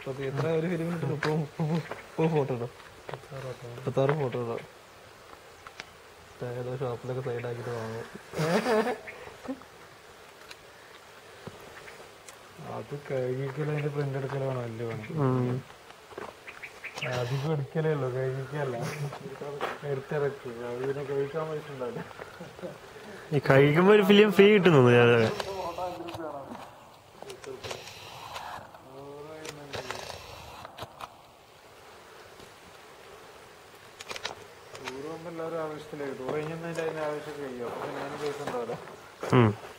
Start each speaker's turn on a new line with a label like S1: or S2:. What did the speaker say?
S1: മുപ്പത്തി എത്ര ഒരു ഫിലിമിന് മുപ്പത് മുപ്പത് മുപ്പത് ഫോട്ടോ ഇടും മുപ്പത്താറ് ഫോട്ടോ ഇടും ഏതോ ഷോപ്പിലൊക്കെ സൈഡാക്കിട്ട് വാങ്ങും
S2: അത് കഴുകിക്കലും അതിന്റെ പ്രിന്റ് എടുക്കലാണ് വലിയ പണി
S1: ഉം.
S2: അധികം എടുക്കലേ ഉള്ളൂ കഴുകിക്കല്ല എടുത്തിറക്കി അതിനെ കഴിക്കാൻ പറ്റുന്നുണ്ടാവില്ല
S3: ഈ കഴിക്കുമ്പോ ഒരു ഫിലിം ഫ്രീ കിട്ടുന്നു ഞാൻ
S2: ടൂർ പോകുമ്പോൾ എല്ലാവരും ആവശ്യത്തിലേക്ക് ടൂർ കഴിഞ്ഞാൽ അതിന്റെ ആവശ്യം കഴിയും അപ്പൊ ഞാൻ പൈസ ഉണ്ടാവില്ല
S3: ഉം